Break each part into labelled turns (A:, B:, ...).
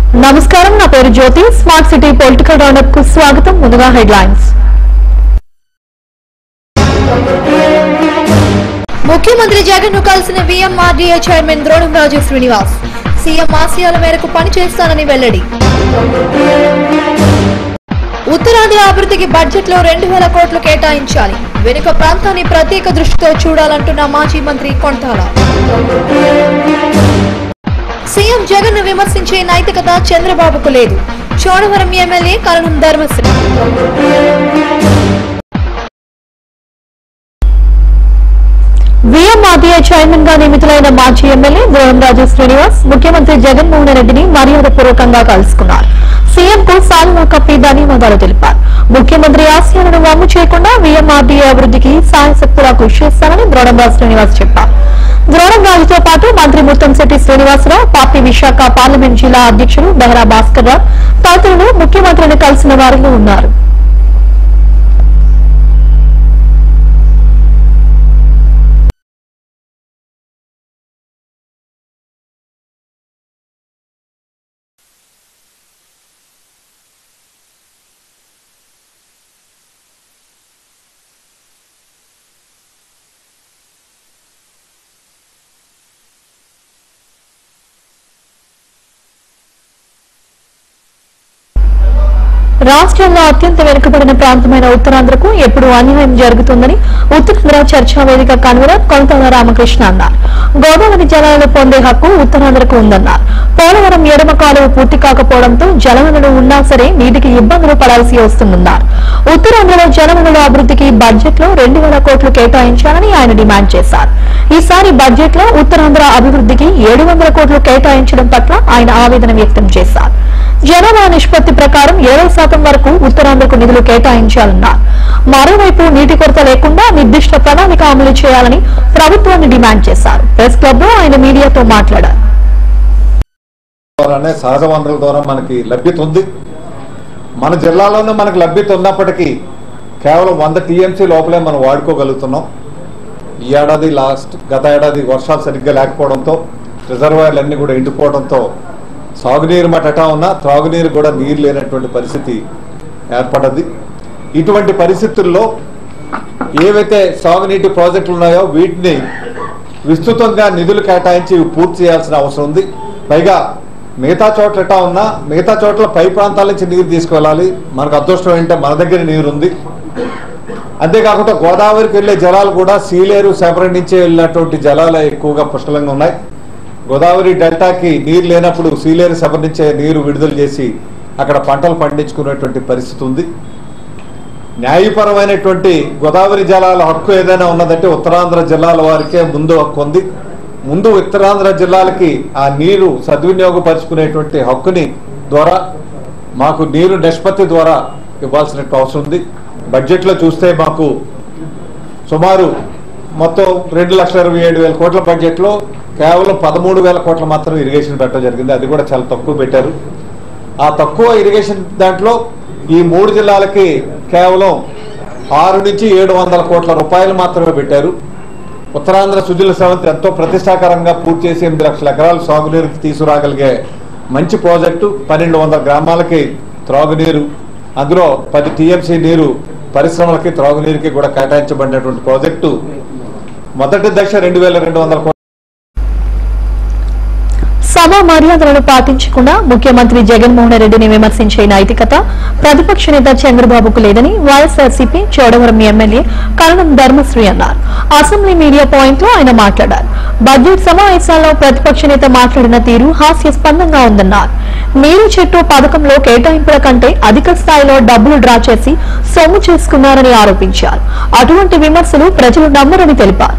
A: నమస్కారం నా పేరు Jyothi smart city political roundup కు స్వాగతం ముందుగా హెడ్లైన్స్
B: ముఖ్యమంత్రి జగన్ ను కలిసిన VMRDA chairman Dronamraju Srinivas CM ఆశయాల మేరకు పనిచేస్తానని వెల్లడి ఉత్తరాంధ్ర అభివృద్ధికి బడ్జెట్ లో రెండు వేల కోట్లు కేటాయించాలి వెనుక ప్రాంతాన్ని ప్రత్యేక దృష్టితో చూడాలంటున్న మాజీ మంత్రి కొంటాల సీఎం జగన్ ను విమర్శించే నైతికత చంద్రబాబుకు లేదు Chodavaram MLA Karanam Dharmasri
A: VMRDA chairman గా నియమితులైన మాజీ ఎమ్మెల్యే ద్రోణంరాజు శ్రీనివాస్ ముఖ్యమంత్రి జగన్మోహన్ రెడ్డిని మర్యాదపూర్వకంగా కలుసుకున్నారు సీఎం కు సాల్వా కప్పి ధన్యవాదాలు తెలిపారు ముఖ్యమంత్రి ఆశయాలను వమ్ము చేయకుండా విఎంఆర్డీఏ అభివృద్ధికి సాయశక్తులా కృషి చేస్తానని ద్రోణంరాజు శ్రీనివాస్ చెప్పారు ద్రోణంరాజుతో పాటు మంత్రి ముత్తంశెట్టి శ్రీనివాసరావు పార్టీ విశాఖ పార్లమెంట్ జిల్లా అధ్యక్షులు బెహరా భాస్కర్ రావు తదితరులు ముఖ్యమంత్రిని కలిసిన వారిలో ఉన్నారు రాష్ట్రంలో అత్యంత వెనుకబడిన ప్రాంతమైన ఉత్తరాంధ్రకు ఎప్పుడు అన్యాయం జరుగుతుందని ఉత్తరాంధ్ర చర్చా వేదిక కన్వీనర్ కొనతాల రామకృష్ణ అన్నారు గోదావరి జలాలను పొందే హక్కు ఉత్తరాంధ్రకు ఉందన్నారు పోలవరం ఎడమ కాలువ పూర్తి కాకపోవడంతో జలవనరులు ఉన్నా సరే నీటికి ఇబ్బందులు పడాల్సి వస్తుందన్నారు ఉత్తరాంధ్రలో జలవనరుల అభివృద్ధికి బడ్జెట్ లో రెండు వేల కోట్లు కేటాయించాలని ఆయన డిమాండ్ చేశారు ఈసారి బడ్జెట్ లో ఉత్తరాంధ్ర అభివృద్ధికి ఏడు వందల కోట్లు కేటాయించడం పట్ల ఆయన ఆవేదన వ్యక్తం చేశారు జనాభా నిష్పత్తి ప్రకారం ఇరవై శాతం వరకు ఉత్తరాంధ్రకు నిధులు కేటాయించాలన్నారు మరోవైపు నీటి కొరత లేకుండా నిర్దిష్ట ప్రణాళిక అమలు చేయాలని ప్రభుత్వాన్ని డిమాండ్ చేశారు ప్రెస్ క్లబ్ లో ఆయన మీడియాతో మాట్లాడారు
C: ద్వారానే సహజ వనరుల ద్వారా మనకి లభ్యత ఉంది మన జిల్లాలోనే మనకు లభ్యత ఉన్నప్పటికీ కేవలం వంద టీఎంసీ లోపలే మనం వాడుకోగలుగుతున్నాం ఈ ఏడాది లాస్ట్ గత ఏడాది వర్షాలు సరిగ్గా లేకపోవడంతో రిజర్వాయర్లు అన్నీ కూడా ఎండిపోవడంతో సాగునీరు మటటా ఉన్నా త్రాగునీరు కూడా నీరు లేనటువంటి పరిస్థితి ఏర్పడ్డది ఇటువంటి పరిస్థితుల్లో ఏవైతే సాగునీటి ప్రాజెక్టులు ఉన్నాయో వీటిని విస్తృతంగా నిధులు కేటాయించి పూర్తి చేయాల్సిన అవసరం ఉంది పైగా మిగతా చోట్ల ఎట్టా ఉన్నా మిగతా చోట్ల పై ప్రాంతాల నుంచి నీరు తీసుకువెళ్ళాలి మనకు అదృష్టం ఏంటంటే మన దగ్గర నీరు ఉంది అంతేకాకుండా గోదావరికి వెళ్ళే జలాలు కూడా సీలేరు శబరి నుంచి వెళ్ళినటువంటి జలాలు ఎక్కువగా పుష్కలంగా ఉన్నాయి గోదావరి డెల్టాకి నీరు లేనప్పుడు సీలేరు శబరి నుంచే నీరు విడుదల చేసి అక్కడ పంటలు పండించుకునేటువంటి పరిస్థితి ఉంది న్యాయపరమైనటువంటి గోదావరి జలాల హక్కు ఏదైనా ఉన్నదంటే ఉత్తరాంధ్ర జిల్లాల వారికే ముందు హక్కు ఉంది ముందు ఉత్తరాంధ్ర జిల్లాలకి ఆ నీరు సద్వినియోగపరుచుకునేటువంటి హక్కుని ద్వారా మాకు నీరు నిష్పత్తి ద్వారా ఇవ్వాల్సిన అవసరం ఉంది బడ్జెట్లో చూస్తే మాకు సుమారు మొత్తం రెండు లక్షల ఇరవై ఏడు వేల కోట్ల బడ్జెట్లో కేవలం పదమూడు వేల కోట్ల మాత్రం ఇరిగేషన్ పెట్టడం జరిగింది అది కూడా చాలా తక్కువ పెట్టారు ఆ తక్కువ ఇరిగేషన్ దాంట్లో ఈ మూడు జిల్లాలకి కేవలం ఆరు నుంచి ఏడు వందల కోట్ల రూపాయలు మాత్రమే పెట్టారు ఉత్తరాంధ్ర సుజల సెవంతి ఎంతో ప్రతిష్టాకరంగా పూర్తి చేసి ఎనిమిది లక్షల ఎకరాలు సాగునీరుకి తీసుకురాగలిగే మంచి ప్రాజెక్టు పన్నెండు వందల గ్రామాలకి త్రాగునీరు అందులో పది టీఎంసీ నీరు పరిశ్రమలకి త్రాగునీరుకి కూడా కేటాయించబడినటువంటి ప్రాజెక్టు మొదటి దశ రెండు వేల రెండు వందల కోట్ల
A: సభ మర్యాదలను పాటించకుండా ముఖ్యమంత్రి జగన్మోహన్ రెడ్డిని విమర్శించే నైతికత ప్రతిపక్ష నేత చంద్రబాబుకు లేదని వైఎస్ఆర్సీపీ చోడవరం ఎమ్మెల్యే కరణం ధర్మశ్రీ అన్నారు అసెంబ్లీ మీడియా పాయింట్ లో ఆయన మాట్లాడారు బడ్జెట్ సమావేశాల్లో ప్రతిపక్ష నేత మాట్లాడిన తీరు హాస్యాస్పందంగా ఉందన్నారు నీరు చెట్టు పథకంలో కేటాయింపుల కంటే అధిక స్థాయిలో డబ్బులు డ్రా చేసి సొమ్ము చేసుకున్నారని ఆరోపించారు అటువంటి విమర్శలు ప్రజలు నమ్మరని తెలిపారు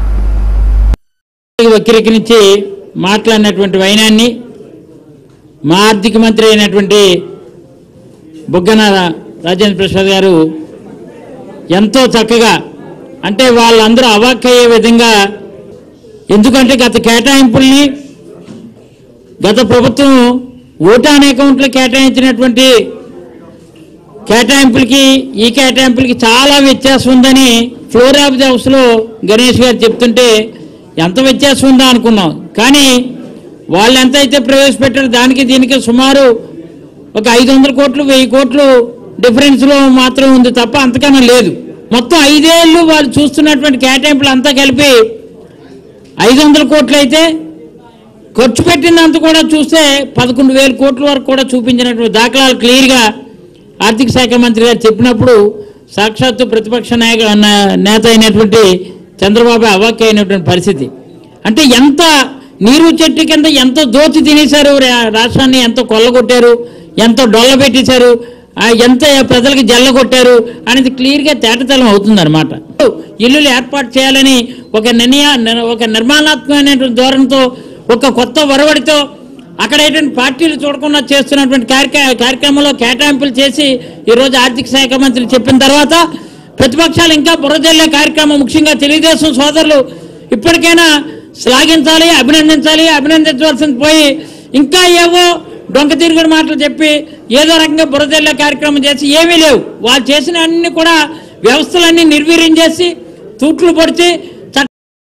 D: వక్రీకరించి మాట్లాడినటువంటి వైనాన్ని మా ఆర్థిక మంత్రి అయినటువంటి బుగ్గన రాజేంద్ర ప్రసాద్ గారు ఎంతో చక్కగా అంటే వాళ్ళందరూ అవాక్కయ్యే విధంగా ఎందుకంటే గత కేటాయింపుల్ని గత ప్రభుత్వం ఓటాన్ అకౌంట్లో కేటాయించినటువంటి కేటాయింపులకి ఈ కేటాయింపులకి చాలా వ్యత్యాసం ఉందని ఫ్లోర్ ఆఫ్ ది హౌస్లో గణేష్ గారు చెప్తుంటే ఎంత వ్యత్యాసం ఉందా అనుకున్నాం కానీ వాళ్ళు ఎంత అయితే ప్రవేశపెట్టారో దానికి దీనికి సుమారు ఒక ఐదు వందల కోట్లు వెయ్యి కోట్లు డిఫరెన్స్లో మాత్రం ఉంది తప్ప అంతకన్నా లేదు మొత్తం ఐదేళ్ళు వాళ్ళు చూస్తున్నటువంటి కేటాయింపులు అంతా కలిపి ఐదు వందల కోట్లు అయితే ఖర్చు పెట్టినంత కూడా చూస్తే పదకొండు వేల కోట్ల వరకు కూడా చూపించినటువంటి దాఖలాలు క్లియర్గా ఆర్థిక శాఖ మంత్రి గారు చెప్పినప్పుడు సాక్షాత్తు ప్రతిపక్ష నాయక నా- నేత అయినటువంటి చంద్రబాబు అవాక్య అయినటువంటి పరిస్థితి అంటే ఎంత నీరు చెట్టు కింద ఎంత దోచి తినేశారు రా- రాష్ట్రాన్ని ఎంత కొల్లగొట్టారు ఎంత డొల్ల పెట్టేశారు ఆ, ఎంత ప్రజలకు జల్ల కొట్టారు అనేది క్లియర్గా తేటతలం అవుతుందన్నమాట ఇల్లులు ఏర్పాటు చేయాలని ఒక నిర్ణయ నిర్- ఒక నిర్మాణాత్మకమైనటువంటి ధోరణితో ఒక కొత్త వరవడితో అక్కడ ఏంటంటే పార్టీలు చూడకుండా చేస్తున్నటువంటి కార్యక్ర కార్యక్రమంలో కేటాయింపులు చేసి ఈరోజు ఆర్థిక శాఖ మంత్రి చెప్పిన తర్వాత ప్రతిపక్షాలు ఇంకా బురదల్లే కార్యక్రమం ముఖ్యంగా తెలుగుదేశం సోదరులు ఇప్పటికైనా శ్లాఘించాలి అభినందించాలి అభినందించవలసింది పోయి ఇంకా ఏవో డొంక తిరుగుడు మాటలు చెప్పి ఏదో రకంగా బురదల్లే కార్యక్రమం చేసి ఏమీ లేవు వాళ్ళు చేసిన అన్ని కూడా వ్యవస్థలన్నీ నిర్వీర్యం చేసి తూట్లు పొడిచి చట్ట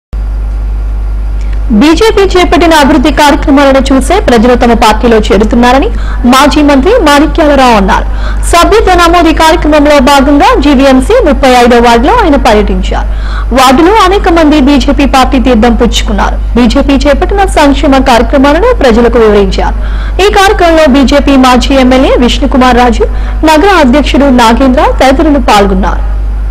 A: బీజేపీ చేపట్టిన అభివృద్ధి కార్యక్రమాలను చూసే ప్రజలు తమ పార్టీలో చేరుతున్నారని మాజీ మంత్రి మాణిక్యాలరావు అన్నారు సభ్యత్వ నమోదు కార్యక్రమంలో భాగంగా జీవీఎంసీ ముప్పై ఐదో వార్డులో ఆయన పర్యటించారు వార్డులో అనేక మంది బీజేపీ పార్టీ తీర్థం పుచ్చుకున్నారు బీజేపీ చేపట్టిన సంక్షేమ కార్యక్రమాలను ప్రజలకు వివరించారు ఈ కార్యక్రమంలో బీజేపీ మాజీ ఎమ్మెల్యే విష్ణుకుమార్ రాజు నగర అధ్యక్షుడు నాగేంద్ర తదితరులు పాల్గొన్నారు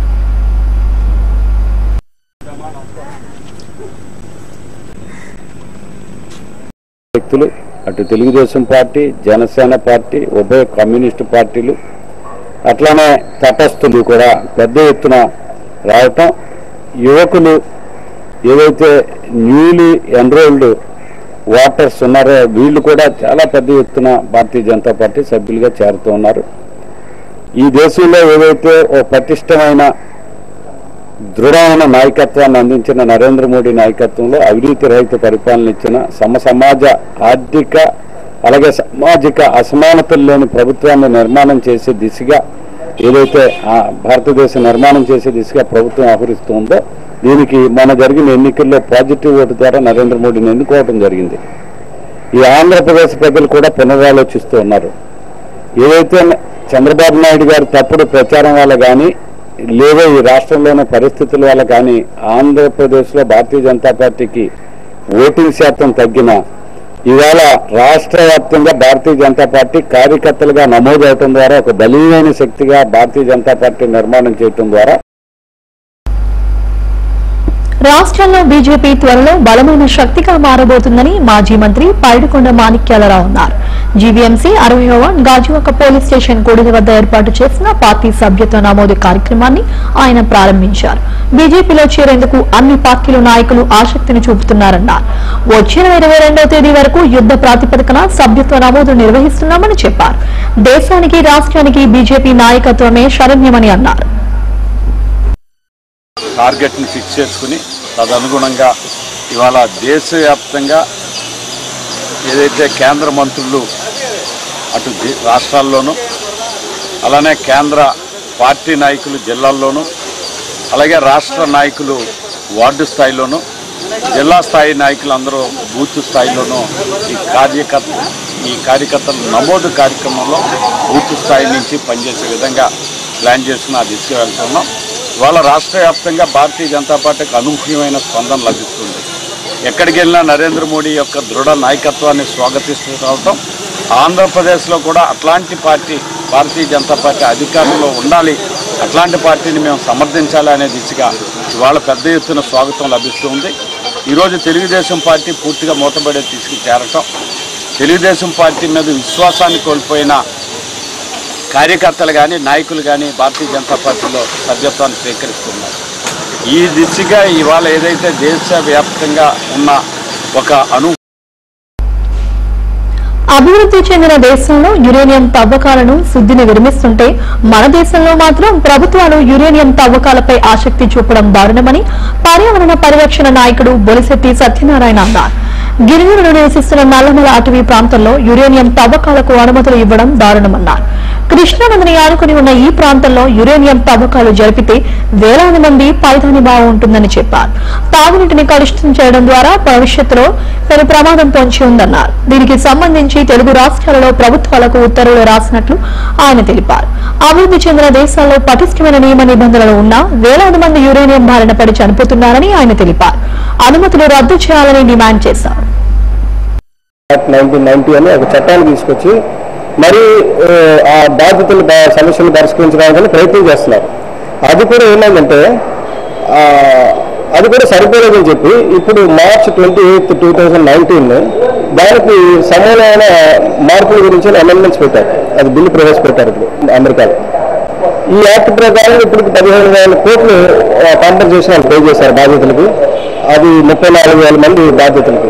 E: వ్యక్తులు అటు తెలుగుదేశం పార్టీ జనసేన పార్టీ ఉభయ కమ్యూనిస్టు పార్టీలు అట్లానే తటస్థులు కూడా పెద్ద ఎత్తున రావటం యువకులు ఏదైతే న్యూలీ ఎన్రోల్డ్ ఓటర్స్ ఉన్నారో వీళ్ళు కూడా చాలా పెద్ద ఎత్తున భారతీయ జనతా పార్టీ సభ్యులుగా చేరుతూ ఉన్నారు ఈ దేశంలో ఏదైతే ఓ పటిష్టమైన దృఢమైన నాయకత్వాన్ని అందించిన నరేంద్ర మోడీ నాయకత్వంలో అవినీతి రహిత పరిపాలన ఇచ్చిన సమ సమాజ ఆర్థిక అలాగే సామాజిక అసమానతలు లేని ప్రభుత్వాన్ని నిర్మాణం చేసే దిశగా ఏదైతే ఆ భారతదేశ నిర్మాణం చేసే దిశగా ప్రభుత్వం వ్యవహరిస్తుందో దీనికి మన జరిగిన ఎన్నికల్లో పాజిటివ్ ఓటు ద్వారా నరేంద్ర మోడీని ఎన్నుకోవడం జరిగింది ఈ ఆంధ్రప్రదేశ్ ప్రజలు కూడా పునరాలోచిస్తూ ఉన్నారు ఏదైతే చంద్రబాబు నాయుడు గారి తప్పుడు ప్రచారం వల్ల కానీ లేవో ఈ రాష్ట్రంలోని పరిస్థితుల వల్ల కానీ ఆంధ్రప్రదేశ్లో భారతీయ జనతా పార్టీకి ఓటింగ్ శాతం తగ్గిన ఇవాళ రాష్ట్ర వ్యాప్తంగా భారతీయ జనతా పార్టీ కార్యకర్తలుగా నమోదవటం ద్వారా ఒక బలీయమైన శక్తిగా భారతీయ జనతా పార్టీ నిర్మాణం చేయటం ద్వారా
A: రాష్ట్రంలో బీజేపీ త్వరలో బలమైన శక్తిగా మారబోతుందని మాజీ మంత్రి పైడికొండ మాణిక్యాలరావు అన్నారు జీవీఎంసీ అరవైవ గాజువాక పోలీస్ స్టేషన్ కూడిన వద్ద ఏర్పాటు చేసిన పార్టీ సభ్యత్వ నమోదు కార్యక్రమాన్ని ఆయన ప్రారంభించారు బీజేపీలో చేరేందుకు అన్ని పార్టీల నాయకులు ఆసక్తిని చూపుతున్నారన్నారు వచ్చే నెల ఇరవై రెండవ తేదీ వరకు యుద్ధ ప్రాతిపదికన సభ్యత్వ నమోదు నిర్వహిస్తున్నామని చెప్పారు దేశానికి రాష్ట్రానికి బీజేపీ నాయకత్వమే శరణ్యమని అన్నారు
E: టార్గెట్ని ఫిక్స్ చేసుకుని తదనుగుణంగా ఇవాళ దేశవ్యాప్తంగా ఏదైతే కేంద్ర మంత్రులు అటు ది- రాష్ట్రాల్లోనూ అలానే కేంద్ర పార్టీ నాయకులు జిల్లాల్లోనూ అలాగే రాష్ట్ర నాయకులు వార్డు స్థాయిలోనూ జిల్లా స్థాయి నాయకులు అందరూ బూత్ స్థాయిలోనూ ఈ కార్యకర్త ఈ కార్యకర్తల నమోదు కార్యక్రమంలో బూత్ స్థాయి నుంచి పనిచేసే విధంగా ప్లాన్ చేసుకుని ఆ దిశగా వెళ్తున్నాం ఇవాళ రాష్ట్ర వ్యాప్తంగా భారతీయ జనతా పార్టీకి అనూహ్యమైన స్పందన లభిస్తుంది ఎక్కడికి వెళ్ళినా నరేంద్ర మోడీ యొక్క దృఢ నాయకత్వాన్ని స్వాగతిస్తూ రావటం ఆంధ్రప్రదేశ్లో కూడా అట్లాంటి పార్టీ భారతీయ జనతా పార్టీ అధికారంలో ఉండాలి అట్లాంటి పార్టీని మేము సమర్థించాలి అనే దిశగా ఇవాళ పెద్ద ఎత్తున స్వాగతం లభిస్తుంది ఈరోజు తెలుగుదేశం పార్టీ పూర్తిగా మూతబడే తీసుకు చేరటం తెలుగుదేశం పార్టీ మీద విశ్వాసాన్ని కోల్పోయిన కార్యకర్తలు కానీ నాయకులు కానీ భారతీయ జనతా పార్టీలో సభ్యత్వాన్ని స్వీకరిస్తున్నారు ఈ దిశగా ఇవాళ ఏదైతే దేశవ్యాప్తంగా ఉన్న ఒక అను
A: అభివృద్ధి చెందిన దేశంలో యురేనియం తవ్వకాలను శుద్ధిని విరమిస్తుంటే మన దేశంలో మాత్రం ప్రభుత్వాలు యురేనియం తవ్వకాలపై ఆసక్తి చూపడం దారుణమని పర్యావరణ పరిరక్షణ నాయకుడు బొలిశెట్టి సత్యనారాయణ అన్నారు గిరిజనులు నివసిస్తున్న నల్లమల అటవీ ప్రాంతంలో యురేనియం తవ్వకాలకు అనుమతులు ఇవ్వడం దారుణమన్నారు కృష్ణానదిని ఆనుకుని ఉన్న ఈ ప్రాంతంలో యురేనియం తవ్వకాలు జరిపితే వేలాది మంది పైదాని భావం ఉంటుందని చెప్పారు తాగునీటిని కలుషితం చేయడం ద్వారా భవిష్యత్తులో పెను ప్రమాదం పొంచి ఉందన్నారు దీనికి సంబంధించి తెలుగు రాష్ట్రాలలో ప్రభుత్వాలకు ఉత్తర్వులు రాసినట్లు ఆయన తెలిపారు అభివృద్ధి చెందిన దేశాల్లో పటిష్టమైన నియమ నిబంధనలు ఉన్నా వేలాది మంది యురేనియం బారిన పడి చనిపోతున్నారని ఆయన తెలిపారు అనుమతులు రద్దు చేయాలని డిమాండ్ చేశారు
F: యాక్ట్ నైన్టీన్ నైన్టీ అని ఒక చట్టాన్ని తీసుకొచ్చి మరి ఆ, ఆ బాధితుల బా- సమస్యలు పరిష్కరించడానికి ప్రయత్నం చేస్తున్నారు అది కూడా ఏమైందంటే ఆ, అది కూడా సరిపోలేదని చెప్పి ఇప్పుడు March twenty eighth two thousand nineteen దానికి సమూలమైన మార్పుల గురించి అమెండ్మెంట్స్ పెట్టారు అది బిల్లు ప్రవేశపెట్టారు ఇప్పుడు అమెరికాలో ఈ యాక్ట్ ప్రకారం ఇప్పటికి పదిహేను వేల కోట్లు కాంపెన్సేషన్ పే చేశారు బాధితులకి అది ముప్పై నాలుగు వేల మంది బాధితులకి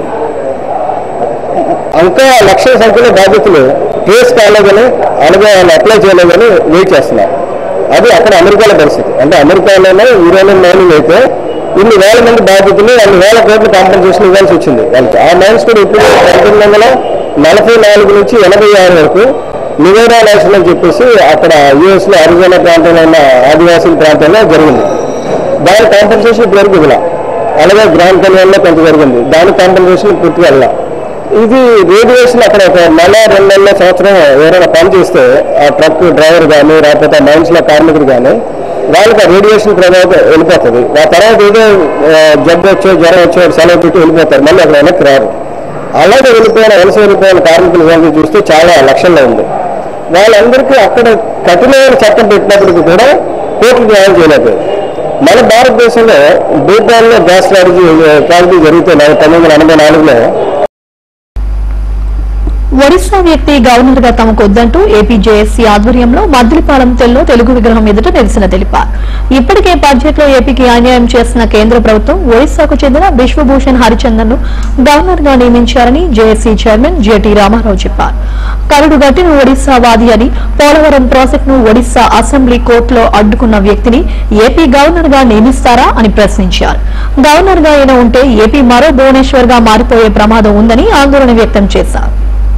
F: ఇంకా లక్షల సంఖ్యలో బాధితులు ట్రేస్ కాలేదని అలాగే వాళ్ళు అప్లై చేయలేదని వెయిట్ చేస్తున్నారు అది అక్కడ అమెరికాలో పరిస్థితి అంటే అమెరికాలోనే యురేనియం మైనింగ్ అయితే ఇన్ని వేల మంది బాధితులు అన్ని వేల కోట్ల కాంపెన్సేషన్ ఇవ్వాల్సి వచ్చింది వాళ్ళకి ఆ మైన్స్ కూడా ఇప్పుడు పంతొమ్మిది వందల నలభై నాలుగు నుంచి ఎనభై ఆరు వరకు నివేదా నేషన్ అని చెప్పేసి అక్కడ యుఎస్ లో అరిజోనా ప్రాంతంలో ఉన్న ఆదివాసీ ప్రాంతంలో జరిగింది దాని కాంపెన్సేషన్ ఇప్పటివరకు ఇవ్వాల అలాగే గ్రాండ్ కన్వెన్లో కొంత జరిగింది దాని కాంపెన్సేషన్ పూర్తిగా వెళ్ళాలి ఇది రేడియేషన్ అక్కడ ఒక నెల రెండు నెలల సంవత్సరం ఎవరైనా పని చేస్తే ఆ ట్రక్ డ్రైవర్ కానీ లేకపోతే మైన్స్ లో కార్మికుడు కానీ వాళ్ళకి ఆ రేడియేషన్ ప్రభావం వెళ్ళిపోతుంది ఆ తర్వాత ఏదో ఆ, జబ్బు వచ్చే జ్వరం వచ్చే సెలవు పెట్టి వెళ్ళిపోతారు మళ్ళీ అక్కడ వెనక్కి రారు అలాగే వెళ్ళిపోయిన వలస వెళ్ళిపోయిన కార్మికుల సంఖ్య చూస్తే చాలా లక్షల్లో ఉంది వాళ్ళందరికీ అక్కడ కఠినమైన చట్టం పెట్టినప్పటికీ కూడా కోర్టుకు న్యాయం చేయలేకపోయింది మన భారతదేశంలో భూపాల్లో గ్యాస్ ట్రాజడీ ట్రాజడీ జరిగితే పంతొమ్మిది వందల ఎనభై నాలుగులో
A: ఒడిశా వ్యక్తి గవర్నర్ గా తమకు వద్దంటూ ఏపీ జేఏసీ ఆధ్వర్యంలో మద్దిలిపాలెం తెల్లో తెలుగు విగ్రహం ఎదుట నిరసన తెలిపారు ఇప్పటికే బడ్జెట్ లో ఏపీకి అన్యాయం చేసిన కేంద్ర ప్రభుత్వం ఒడిశాకు చెందిన బిశ్వభూషణ్ హరిచందన్ ను గవర్నర్ గా నియమించారని జేఏసీ చైర్మన్ జేటీ రామారావు చెప్పారు కరుడు గట్టిన ఒడిశా వాది అని పోలవరం ప్రాజెక్ట్ ను ఒడిశా అసెంబ్లీ కోర్టులో అడ్డుకున్న వ్యక్తిని ఏపీ గవర్నర్ గా నియమిస్తారా అని ప్రశ్నించారు గవర్నర్ గా అయినా ఉంటే ఏపీ మరో భువనేశ్వర్ గా మారిపోయే ప్రమాదం ఉందని ఆందోళన వ్యక్తం చేశారు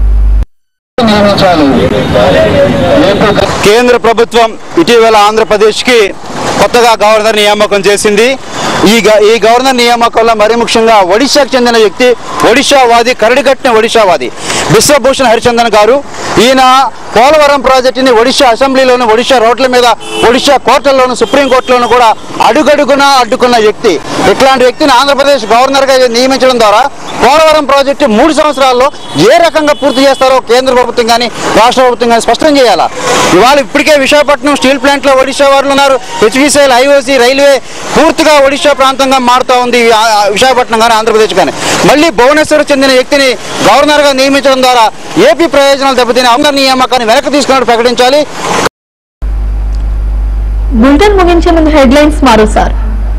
G: కేంద్ర ప్రభుత్వం ఇటీవల ఆంధ్రప్రదేశ్కి కొత్తగా గవర్నర్ నియామకం చేసింది ఈ గ- ఈ గవర్నర్ నియామకంలో మరి ముఖ్యంగా ఒడిశాకు చెందిన వ్యక్తి ఒడిశావాది కరడిగట్టిన ఒడిశావాది బిశ్వభూషణ్ హరిచందన్ గారు ఈయన పోలవరం ప్రాజెక్టుని ఒడిశా అసెంబ్లీలోను ఒడిశా రోడ్ల మీద ఒడిశా కోర్టుల్లోను సుప్రీంకోర్టులోను కూడా అడుగడుగునా అడ్డుకున్న వ్యక్తి ఇట్లాంటి వ్యక్తిని ఆంధ్రప్రదేశ్ గవర్నర్గా నియమించడం ద్వారా పోలవరం ప్రాజెక్టు మూడు సంవత్సరాల్లో ఏ రకంగా పూర్తి చేస్తారో కేంద్ర ప్రభుత్వం కానీ రాష్ట్ర ప్రభుత్వం కానీ స్పష్టం చేయాలా ఇవాళ ఇప్పటికే విశాఖపట్నం స్టీల్ ప్లాంట్లో ఒడిశా వాళ్ళు ఉన్నారు హెచ్విసిఎల్ ఐఓసి రైల్వే పూర్తిగా ఒడిశా ప్రాంతంగా మారుతూ ఉంది ఈ ఆ- ఆ విశాఖపట్నం కానీ ఆంధ్రప్రదేశ్ కానీ మళ్ళీ భువనేశ్వర్ చెందిన వ్యక్తిని గవర్నర్గా నియమించడం ద్వారా ఏపీ ప్రయోజనాలు దెబ్బతినే అందరి నియామకాన్ని వెనక్కి తీసుకున్నట్టు ప్రకటించాలి
A: బులెటిన్ ముగించే ముందు హెడ్లైన్స్ మరోసారి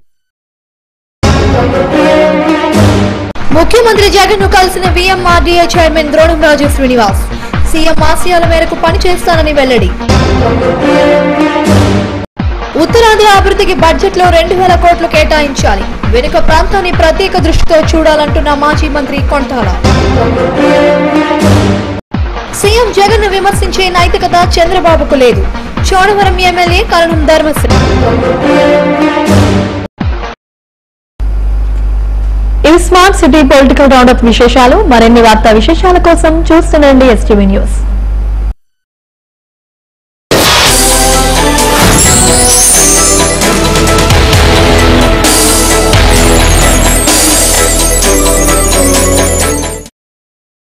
B: ముఖ్యమంత్రి జగన్ ను కలిసిన VMRDA chairman Dronamraju Srinivas CM ఆశయాల మేరకు పనిచేస్తానని వెల్లడి ఉత్తరాంధ్ర అభివృద్ధికి బడ్జెట్ లో రెండు వేల కోట్లు కేటాయించాలి వెనుక ప్రాంతాన్ని ప్రత్యేక దృష్టితో చూడాలంటున్న మాజీ మంత్రి కొంటాల సీఎం జగన్ ను విమర్శించే నైతికత చంద్రబాబుకు లేదు చోడవరం ఎమ్మెల్యే కరణం ధర్మశ్రీ
A: ఈ స్మార్ట్ సిటీ పొలిటికల్ రౌండప్ విశేషాలు మరిన్ని వార్తా విశేషాల కోసం చూస్తుండండి ఎస్టీవీ న్యూస్